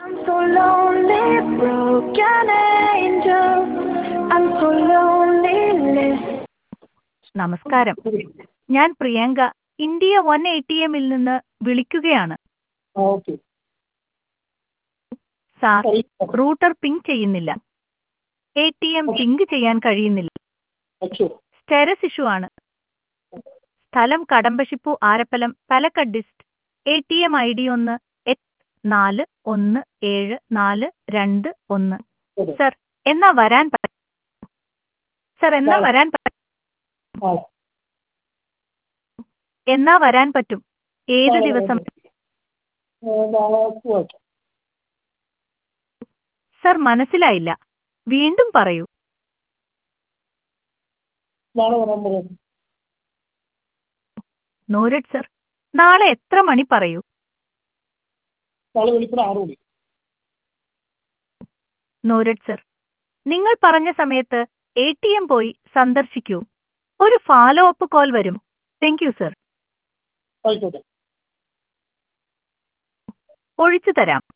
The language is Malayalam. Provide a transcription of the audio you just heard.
I'm so lonely, broken angel. I'm so lonely, listen. നമസ്കാരം ഞാൻ Priyanka India one A T എമ്മിൽ നിന്ന് വിളിക്കുകയാണ് ഓക്കെ സാർ റൂട്ടർ പിങ് ചെയ്യുന്നില്ല എ ടി എം പിങ്ക് ചെയ്യാൻ കഴിയുന്നില്ല അച്ഛോ സ്റ്റെറസ് ഇഷ്യൂ ആണ് സ്ഥലം കടമ്പശിപ്പു ആരപ്പലം Palakkad dist A T M I D ഒന്ന് എച്ച് നാല് ഒന്ന് ഏഴ് നാല് രണ്ട് ഒന്ന് അതെ. സർ എന്നാ വരാൻ പ- സർ എന്നാ സാർ. വരാൻ പ- ആ എന്നാ വരാൻ പറ്റും ഏത് ദിവസം ഏ, നാളെ പോവാം സർ മനസ്സിലായില്ല വീണ്ടും പറയൂ നാളെ വരാൻ പറയാം നോരഡ് സർ നാളെ എത്ര മണി പറയൂ നാളെ വെളുപ്പിന് ആറ് മണി നോരഡ് സർ നിങ്ങൾ പറഞ്ഞ സമയത്ത് എ ടി എം പോയി സന്ദർശിക്കൂ ഒരു ഫോളോ അപ്പ് കോൾ വരും താങ്ക് യു സർ ആയിക്കോട്ടെ ഒഴിച്ചു തരാം